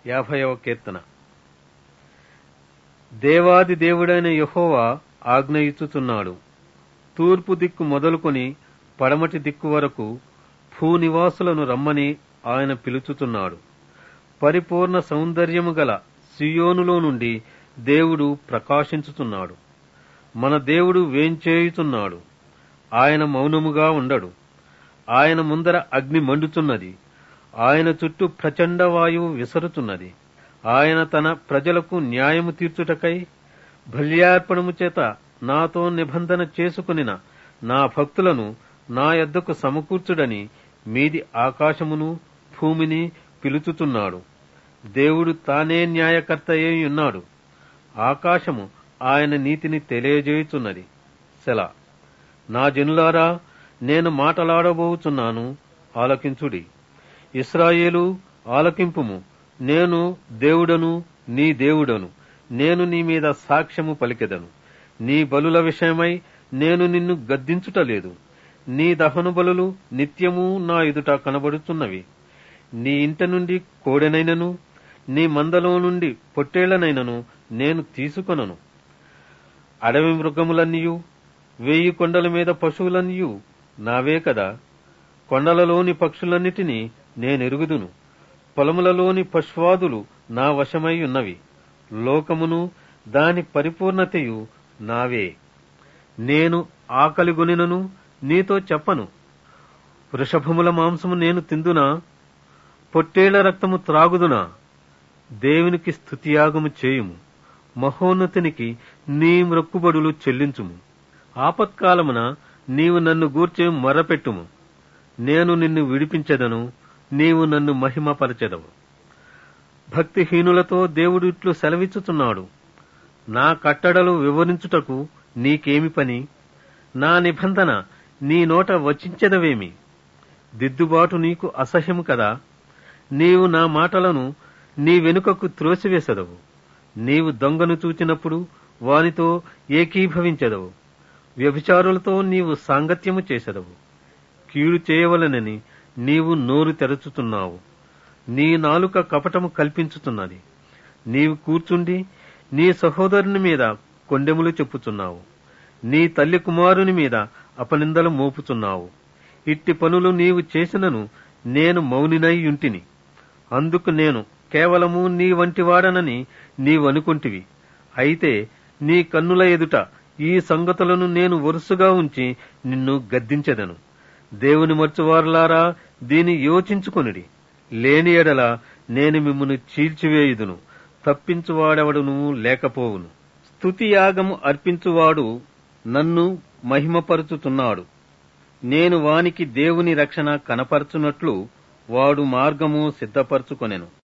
యాభైవ కీర్తన దేవాది దేవుడైన యహోవా ఆజ్ఞ ఇచ్చుచున్నాడు తూర్పు దిక్కు మొదలుకొని పడమటి దిక్కు వరకు భూనివాసులను రమ్మని ఆయన పిలుచుచున్నాడు పరిపూర్ణ సౌందర్యము గల సియోనులో నుండి దేవుడు ప్రకాశించుచున్నాడు మన దేవుడు వేంచేయుచున్నాడు ఆయన మౌనముగా ఉండడు ఆయన ముందర అగ్ని మండుచున్నది ఆయన చుట్టూ ప్రచండ వాయువు విసరుచున్నది ఆయన తన ప్రజలకు న్యాయము తీర్చుటకై బల్యార్పణము చేత నాతో నిబంధన చేసుకునిన నా భక్తులను నా యొద్దకు సమకూర్చుడని మీది ఆకాశమును భూమిని పిలుచుచున్నాడు దేవుడు తానే న్యాయకర్త అయి ఉన్నాడు ఆకాశము ఆయన నీతిని తెలియజేయుచున్నది సెల నా జనులారా నేను మాటలాడబోచున్నాను ఆలకించుడి ఇస్రాయేలు ఆలకింపుము నేను దేవుడను నీ దేవుడను నేను నీ మీద సాక్ష్యము పలికెదను నీ బలుల విషయమై నేను నిన్ను గద్దించుటలేదు నీ దహను బలులు నిత్యము నా ఎదుట కనబడుతున్నవి నీ ఇంట నుండి కోడెనైనను నీ మందలో నుండి పొట్టేళ్లనైనను నేను తీసుకొనను అడవి మృగములన్నీయు వేయి కొండల మీద పశువులన్నీయు నావే కదా కొండలలోని పక్షులన్నిటినీ నేనెరుగుదును పొలములలోని పశ్వాదులు నా వశమై ఉన్నవి లోకమును దాని పరిపూర్ణతయు నావే నేను ఆకలిగొనినను నీతో చెప్పను వృషభముల మాంసము నేను తిందునా పొట్టేళ్ల రక్తము త్రాగుదునా దేవునికి స్థుతియాగము చేయుము మహోన్నతునికి నీ మ్రొక్కుబడులు చెల్లించుము ఆపత్కాలమున నీవు నన్ను గూర్చి మొరపెట్టుము నేను నిన్ను విడిపించెదను నీవు నన్ను మహిమపరచెదవు భక్తిహీనులతో దేవుడు ఇట్లు సెలవిచ్చుచున్నాడు నా కట్టడలు వివరించుటకు నీకేమి పని నా నిబంధన నీ నోట వచించెదవేమి దిద్దుబాటు నీకు అసహ్యము కదా నీవు నా మాటలను నీ వెనుకకు త్రోసివేసెదవు నీవు దొంగను చూచినప్పుడు వానితో ఏకీభవించెదవు వ్యభిచారులతో నీవు సాంగత్యము చేసెదవు కీడు చేయవలనని నీవు నోరు తెరచుతున్నావు నీ నాలుక కపటము కల్పించుతున్నది నీవు కూర్చుండి నీ సహోదరుని మీద కొండెములు చెప్పుచున్నావు నీ తల్లి కుమారుని మీద అపనిందలు మోపుచున్నావు ఇట్టి పనులు నీవు చేసినను నేను మౌనినై యుంటిని అందుకు నేను కేవలము నీ వంటివాడనని నీవనుకుంటివి అయితే నీ కన్నుల ఎదుట ఈ సంగతులను నేను వరుసగా ఉంచి నిన్ను గద్దించెదను దేవుని మర్చువారులారా దీని యోచించుకొనిడి లేని ఎడల నేను మిమ్మును చీల్చివేయుదును తప్పించువాడెవడును లేకపోవును స్తుతియాగము అర్పించువాడు నన్ను మహిమపరుచుతున్నాడు నేను వానికి దేవుని రక్షణ కనపరచునట్లు వాడు మార్గము సిద్ధపరచుకొనెను